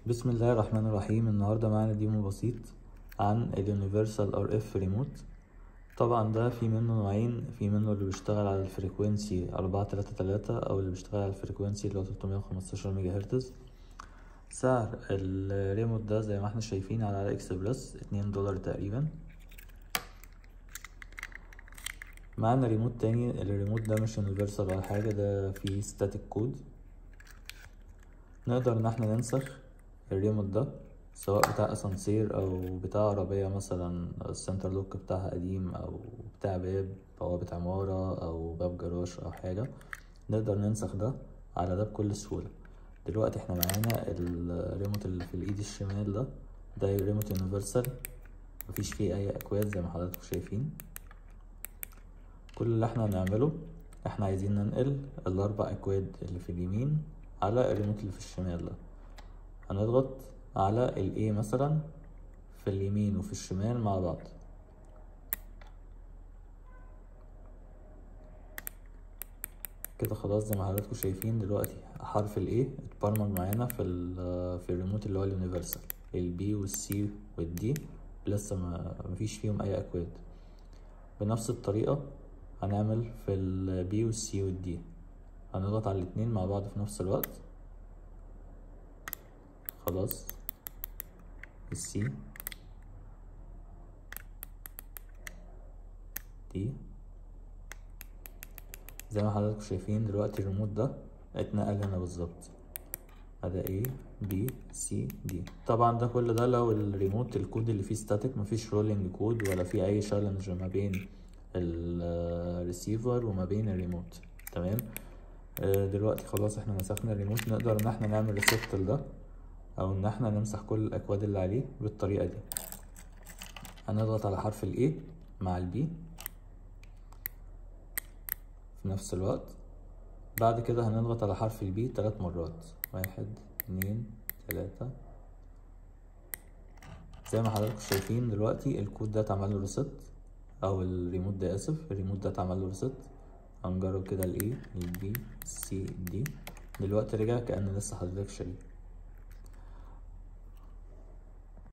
بسم الله الرحمن الرحيم النهاردة معانا ديمو بسيط عن اليونيفرسال ار اف ريموت طبعا ده في منه نوعين في منه اللي بيشتغل على الفريكوينسي أربعة تلاتة تلاتة أو اللي بيشتغل على الفريكوينسي اللي هو تلتمية وخمستاشر ميجا هرتز سعر الريموت ده زي ما احنا شايفين على علي اكسبرس اتنين دولار تقريبا معانا ريموت تاني الريموت ده مش يونيفرسال ولا حاجة ده فيه ستاتيك كود نقدر ان احنا ننسخ الريموت ده سواء بتاع اسانسير او بتاع عربية مثلا السنتر لوك بتاعها قديم او بتاع باب بوابة عمارة او باب جراج او حاجة نقدر ننسخ ده على ده بكل سهولة دلوقتي احنا معانا الريموت اللي في الايد الشمال ده ده ريموت يونيفرسال مفيش فيه اي اكواد زي ما حضراتكم شايفين كل اللي احنا هنعمله احنا عايزين ننقل الاربع اكواد اللي في اليمين على الريموت اللي في الشمال ده هنضغط على ال A مثلا في اليمين وفي الشمال مع بعض كده خلاص زي ما حضراتكم شايفين دلوقتي حرف ال A اتبرمج معانا في في الريموت اللي هو اليونيفرسال ال B وال C وال D لسه ما مفيش فيهم اي اكواد بنفس الطريقة هنعمل في ال B وال C وال D هنضغط على الاتنين مع بعض في نفس الوقت خلاص السي دي زي ما حضراتكم شايفين دلوقتي الريموت ده اتنقل هنا بالظبط ده A B C D طبعا ده كل ده لو الريموت الكود اللي فيه ستاتيك مفيش رولينج كود ولا فيه اي شالنج ما بين الريسيفر وما بين الريموت تمام دلوقتي خلاص احنا مسكنا الريموت نقدر ان احنا نعمل ريست لده او ان احنا نمسح كل الاكواد اللي عليه بالطريقة دي هنضغط على حرف ال A مع ال B في نفس الوقت بعد كده هنضغط على حرف ال B تلات مرات واحد اتنين تلاتة زي ما حضراتكم شايفين دلوقتي الكود ده اتعمل له ريست او الريموت ده اسف الريموت ده اتعمل له ريست هنجرب كده ال A ال B C D دلوقتي رجع كأن لسه حضرتك شاريه